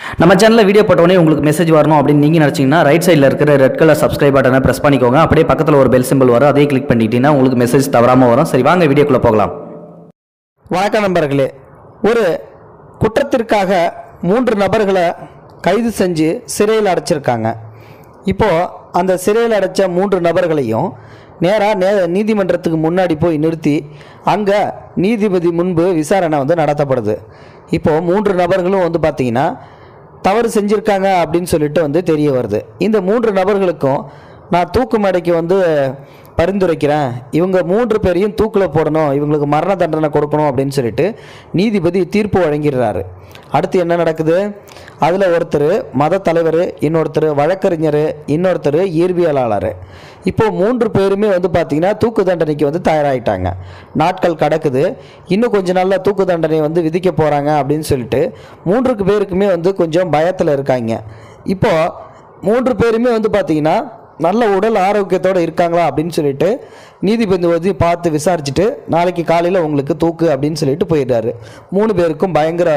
நம்ம சேனலில் வீடியோ போட்டோடனே உங்களுக்கு மெசேஜ் வரணும் அப்படின்னு நீங்கள் நினச்சிங்கன்னா ரைட் சைடில் இருக்கிற ரெட் கலர் சப்ஸ்கிரைப் பட்டனை ப்ரெஸ் பண்ணிக்கோங்க அப்படியே பக்கத்தில் ஒரு பெல் சிம்பிள் வரும் அதே கிளிக் பண்ணிட்டீங்கன்னா உங்களுக்கு மெசேஜ் தவறாமல் வரும் சரி வாங்க வீடியோக்குள்ளே போகலாம் வணக்கம் நண்பர்களே ஒரு குற்றத்திற்காக மூன்று நபர்களை கைது செஞ்சு சிறையில் அடைச்சிருக்காங்க இப்போது அந்த சிறையில் அடைச்ச மூன்று நபர்களையும் நேராக நே நீதிமன்றத்துக்கு முன்னாடி போய் நிறுத்தி அங்கே நீதிபதி முன்பு விசாரணை வந்து நடத்தப்படுது இப்போது மூன்று நபர்களும் வந்து பார்த்திங்கன்னா தவறு செஞ்சுருக்காங்க அப்படின்னு சொல்லிட்டு வந்து தெரிய வருது இந்த மூன்று நபர்களுக்கும் நான் தூக்கு மேடைக்கு வந்து பரிந்துரைக்கிறேன் இவங்க மூன்று பேரையும் தூக்கில் போடணும் இவங்களுக்கு மரண தண்டனை கொடுக்கணும் அப்படின்னு சொல்லிட்டு நீதிபதி தீர்ப்பு வழங்கிடுறாரு அடுத்து என்ன நடக்குது அதில் ஒருத்தர் மத தலைவர் இன்னொருத்தர் வழக்கறிஞர் இன்னொருத்தர் இயற்பியலாளர் இப்போ மூன்று பேருமே வந்து பார்த்திங்கன்னா தூக்கு தண்டனைக்கு வந்து தயாராகிட்டாங்க நாட்கள் கடக்குது இன்னும் கொஞ்ச நாளில் தூக்கு தண்டனை வந்து விதிக்க போகிறாங்க அப்படின்னு சொல்லிட்டு மூன்றுக்கு பேருக்குமே வந்து கொஞ்சம் பயத்தில் இருக்காங்க இப்போ மூன்று பேருமே வந்து பார்த்திங்கன்னா நல்ல உடல் ஆரோக்கியத்தோடு இருக்காங்களா அப்படின்னு சொல்லிட்டு நீதிபதி வந்து பார்த்து விசாரிச்சுட்டு நாளைக்கு காலையில் உங்களுக்கு தூக்கு அப்படின்னு சொல்லிட்டு போயிடுறாரு மூணு பேருக்கும் பயங்கர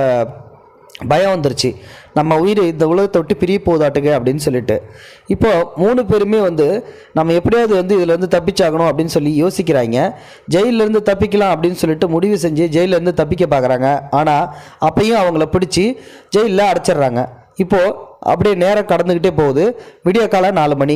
பயம் வந்துருச்சு நம்ம உயிர் இந்த உலகத்தை விட்டு பிரிய போதாட்டுங்க அப்படின்னு சொல்லிட்டு இப்போ மூணு பேருமே வந்து நம்ம எப்படியாவது வந்து இதில் இருந்து தப்பிச்சாகணும் அப்படின்னு சொல்லி யோசிக்கிறாங்க ஜெயிலேருந்து தப்பிக்கலாம் அப்படின்னு சொல்லிட்டு முடிவு செஞ்சு ஜெயிலேருந்து தப்பிக்க பார்க்குறாங்க ஆனால் அப்பையும் அவங்கள பிடிச்சி ஜெயிலில் அடைச்சிடுறாங்க இப்போது அப்படியே நேரம் கடந்துக்கிட்டே போகுது விடிய காலம் நாலு மணி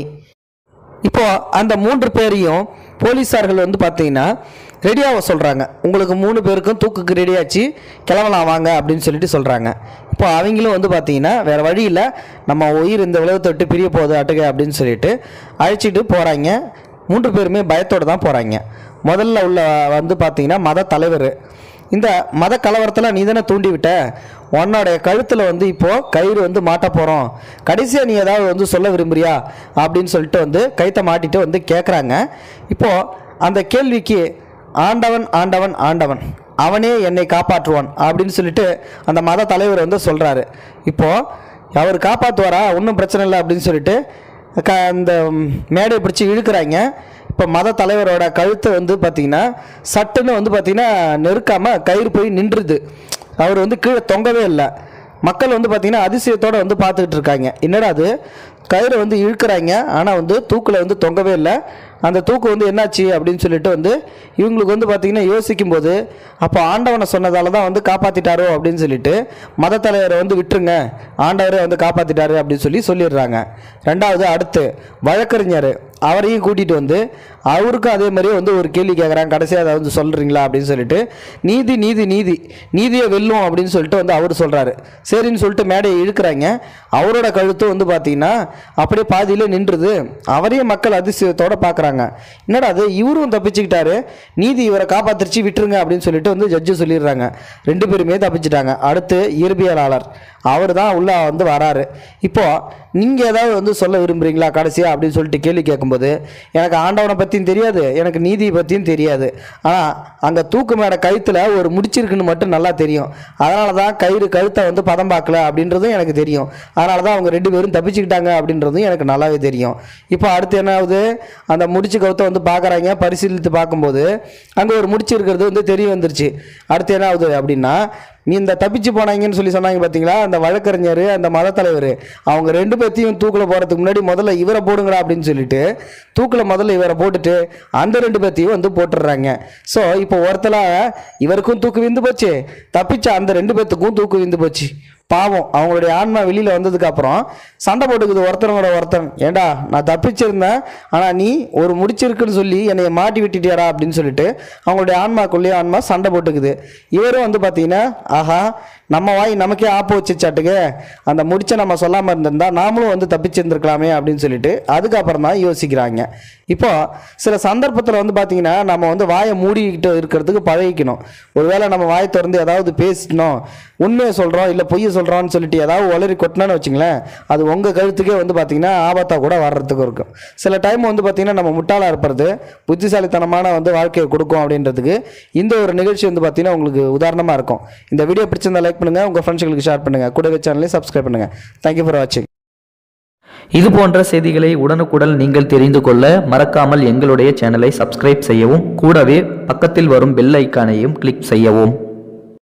இப்போ அந்த மூன்று பேரையும் போலீஸார்கள் வந்து பார்த்தீங்கன்னா ரெடியாக சொல்கிறாங்க உங்களுக்கு மூணு பேருக்கும் தூக்குக்கு ரெடியாச்சு கிளம்பலாம் வாங்க அப்படின்னு சொல்லிட்டு சொல்கிறாங்க இப்போ அவங்களும் வந்து பார்த்தீங்கன்னா வேறு வழி இல்லை நம்ம உயிர் இந்த உலகத்தை விட்டு பிரிய போகுது அட்டுக அப்படின்னு சொல்லிட்டு அழைச்சிட்டு போகிறாங்க மூன்று பேருமே பயத்தோடு தான் போகிறாங்க முதல்ல உள்ள வந்து பார்த்தீங்கன்னா மத தலைவர் இந்த மத கலவரத்தில் நீ தானே தூண்டி விட்ட உன்னோடைய கழுத்தில் வந்து இப்போது கயிறு வந்து மாட்ட போகிறோம் கடைசியாக நீ ஏதாவது வந்து சொல்ல விரும்புறியா அப்படின்னு சொல்லிட்டு வந்து கைத்தை மாட்டிட்டு வந்து கேட்குறாங்க இப்போது அந்த கேள்விக்கு ஆண்டவன் ஆண்டவன் ஆண்டவன் அவனே என்னை காப்பாற்றுவான் அப்படின்னு சொல்லிட்டு அந்த மத தலைவர் வந்து சொல்கிறாரு இப்போது அவர் காப்பாற்றுவாரா ஒன்றும் பிரச்சனை இல்லை அப்படின்னு சொல்லிட்டு க அந்த மேடையை பிடிச்சி இழுக்கிறாங்க இப்போ மத தலைவரோட கழுத்தை வந்து பார்த்திங்கன்னா சட்டுன்னு வந்து பார்த்திங்கன்னா நெருக்காமல் கயிறு போய் நின்றுது அவர் வந்து கீழே தொங்கவே இல்லை மக்கள் வந்து பார்த்திங்கன்னா அதிசயத்தோடு வந்து பார்த்துக்கிட்டு இருக்காங்க என்னடா அது கயிறை வந்து இழுக்கிறாங்க ஆனால் வந்து தூக்கில் வந்து தொங்கவே இல்லை அந்த தூக்கு வந்து என்னாச்சு அப்படின்னு சொல்லிட்டு வந்து இவங்களுக்கு வந்து பார்த்திங்கன்னா யோசிக்கும்போது அப்போ ஆண்டவனை சொன்னதால தான் வந்து காப்பாற்றிட்டாரோ அப்படின்னு சொல்லிட்டு மத தலைவரை வந்து விட்டுருங்க ஆண்டவரே வந்து காப்பாற்றிட்டாரு அப்படின்னு சொல்லி சொல்லிடுறாங்க ரெண்டாவது அடுத்து வழக்கறிஞர் அவரையும் கூட்டிகிட்டு வந்து அவருக்கும் அதே மாதிரியே வந்து ஒரு கேள்வி கேட்குறாங்க கடைசியாக அதை வந்து சொல்கிறீங்களா அப்படின்னு சொல்லிட்டு நீதி நீதி நீதி நீதியை வெல்லும் அப்படின்னு சொல்லிட்டு வந்து அவர் சொல்கிறாரு சரின்னு சொல்லிட்டு மேடையை இழுக்கிறாங்க அவரோட கழுத்தும் வந்து பார்த்தீங்கன்னா அப்படியே பாதியிலே நின்றுது அவரையும் மக்கள் அதிசயத்தோட பார்க்குறாங்க என்னடா அது இவரும் தப்பிச்சுக்கிட்டாரு நீதி இவரை காப்பாத்திருச்சு விட்டுருங்க அப்படின்னு சொல்லிட்டு வந்து ஜட்ஜு சொல்லிடுறாங்க ரெண்டு பேருமே தப்பிச்சிட்டாங்க அடுத்து இயற்பியலாளர் அவர் தான் உள்ளே வந்து வராரு இப்போது நீங்கள் ஏதாவது வந்து சொல்ல விரும்புகிறீங்களா கடைசியாக அப்படின்னு சொல்லிட்டு கேள்வி கேட்கும்போது எனக்கு ஆண்டவனை பற்றியும் தெரியாது எனக்கு நீதியை பற்றியும் தெரியாது ஆனால் அங்கே தூக்கு மேட கழுத்தில் ஒரு முடிச்சிருக்குன்னு மட்டும் நல்லா தெரியும் அதனால தான் கயிறு கழுத்தை வந்து பதம் பார்க்கல அப்படின்றதும் எனக்கு தெரியும் அதனால தான் அவங்க ரெண்டு பேரும் தப்பிச்சுக்கிட்டாங்க அப்படின்றதும் எனக்கு நல்லாவே தெரியும் இப்போ அடுத்து என்ன ஆகுது அந்த முடிச்சு கவுத்தை வந்து பார்க்குறாங்க பரிசீலித்து பார்க்கும்போது அங்கே ஒரு முடிச்சு இருக்கிறது வந்து தெரிய வந்துருச்சு அடுத்து என்ன ஆகுது அப்படின்னா நீ இந்த தப்பிச்சு போனாங்கன்னு சொல்லி சொன்னாங்க பார்த்தீங்களா அந்த வழக்கறிஞர் அந்த மத தலைவர் அவங்க ரெண்டு பேர்த்தையும் தூக்கில் போகிறதுக்கு முன்னாடி முதல்ல இவரை போடுங்கடா அப்படின்னு சொல்லிட்டு தூக்கில் முதல்ல இவரை போட்டுட்டு அந்த ரெண்டு பேர்த்தையும் வந்து போட்டுடுறாங்க ஸோ இப்போ ஒருத்தல இவருக்கும் தூக்கு விந்து போச்சு தப்பிச்ச அந்த ரெண்டு பேர்த்துக்கும் தூக்கு விந்து போச்சு பாவம் அவங்களுடைய ஆன்மா வெளியில் வந்ததுக்கு அப்புறம் சண்டை போட்டுக்குது ஒருத்தனோட ஒருத்தன் ஏண்டா நான் தப்பிச்சிருந்தேன் ஆனால் நீ ஒரு முடிச்சிருக்குன்னு சொல்லி என்னை மாட்டி விட்டுட்டியாரா அப்படின்னு சொல்லிட்டு அவங்களுடைய ஆன்மாக்குள்ளேயே ஆன்மா சண்டை போட்டுக்குது இவரும் வந்து பார்த்தீங்கன்னா ஆஹா நம்ம வாய் நமக்கே ஆப்பு வச்சுச்சாட்டுக்கு அந்த முடிச்ச நம்ம சொல்லாமல் இருந்திருந்தா நாமளும் வந்து தப்பிச்சிருந்துருக்கலாமே அப்படின்னு சொல்லிட்டு அதுக்கப்புறம் தான் யோசிக்கிறாங்க இப்போ சில சந்தர்ப்பத்தில் வந்து பார்த்தீங்கன்னா நம்ம வந்து வாயை மூடிக்கிட்டு இருக்கிறதுக்கு பழகிக்கணும் ஒருவேளை நம்ம வாயை திறந்து ஏதாவது பேசினோம் உண்மையை சொல்கிறோம் இல்லை பொய்யை சொல்கிறோம்னு சொல்லிட்டு ஏதாவது உளறி கொட்டினோன்னு வச்சுங்களேன் அது உங்கள் கழுத்துக்கே வந்து பார்த்தீங்கன்னா ஆபத்தாக கூட வர்றதுக்கு இருக்கும் சில டைம் வந்து பார்த்தீங்கன்னா நம்ம முட்டாளாக இருப்பது புத்திசாலித்தனமான வந்து வாழ்க்கையை கொடுக்கும் அப்படின்றதுக்கு இந்த ஒரு நிகழ்ச்சி வந்து பார்த்தீங்கன்னா உங்களுக்கு உதாரணமாக இருக்கும் இந்த வீடியோ பிடிச்சிருந்தா லைக் பண்ணுங்கள் உங்கள் ஃப்ரெண்ட்ஸுங்களுக்கு ஷேர் பண்ணுங்கள் கூடவே சேனலையும் சப்ஸ்கிரைப் பண்ணுங்கள் தேங்க்யூ ஃபார் வாட்சிங் இது போன்ற செய்திகளை உடனுக்குடன் நீங்கள் தெரிந்து கொள்ள மறக்காமல் எங்களுடைய சேனலை சப்ஸ்கிரைப் செய்யவும் கூடவே பக்கத்தில் வரும் பெல் ஐக்கானையும் கிளிக் செய்யவும்